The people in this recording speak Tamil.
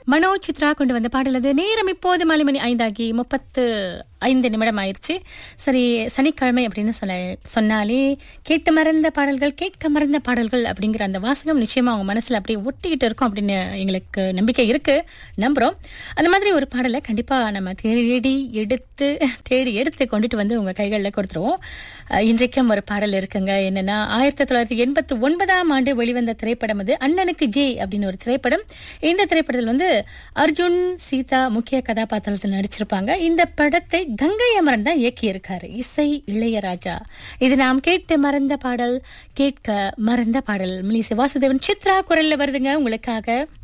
மனோ சித்ரா கொண்டு வந்த பாடல் அது நேரம் இப்போது மாலை மணி ஐந்தாகி முப்பத்து ஐந்து நிமிடம் ஆயிருச்சு சரி சனிக்கிழமை அப்படின்னு சொல்ல சொன்னாலே கேட்டு மறந்த பாடல்கள் கேட்க மறந்த பாடல்கள் அப்படிங்கிற அந்த வாசகம் நிச்சயமா அவங்க மனசுல அப்படியே ஒட்டிக்கிட்டு இருக்கும் அப்படின்னு எங்களுக்கு நம்பிக்கை இருக்கு நம்புறோம் அந்த மாதிரி ஒரு பாடலை கண்டிப்பா நம்ம தேடி எடுத்து தேடி எடுத்து கொண்டுட்டு வந்து உங்க கைகளில் கொடுத்துருவோம் அஹ், இன்றைக்கும் ஒரு பாடல் இருக்குங்க என்னன்னா ஆயிரத்தி தொள்ளாயிரத்தி எண்பத்தி ஒன்பதாம் ஆண்டு வெளிவந்த திரைப்படம் அது அண்ணனுக்கு ஜே அப்படின்னு ஒரு திரைப்படம் இந்த திரைப்படத்தில் வந்து அர்ஜுன் சீதா முக்கிய கதாபாத்திரத்தில் நடிச்சிருப்பாங்க இந்த படத்தை கங்கை அமரன் தான் இயக்கியிருக்காரு இசை இளையராஜா இது நாம் கேட்டு மறந்த பாடல் கேட்க மறந்த பாடல் மிலிசை வாசுதேவன் சித்ரா குரல்ல வருதுங்க உங்களுக்காக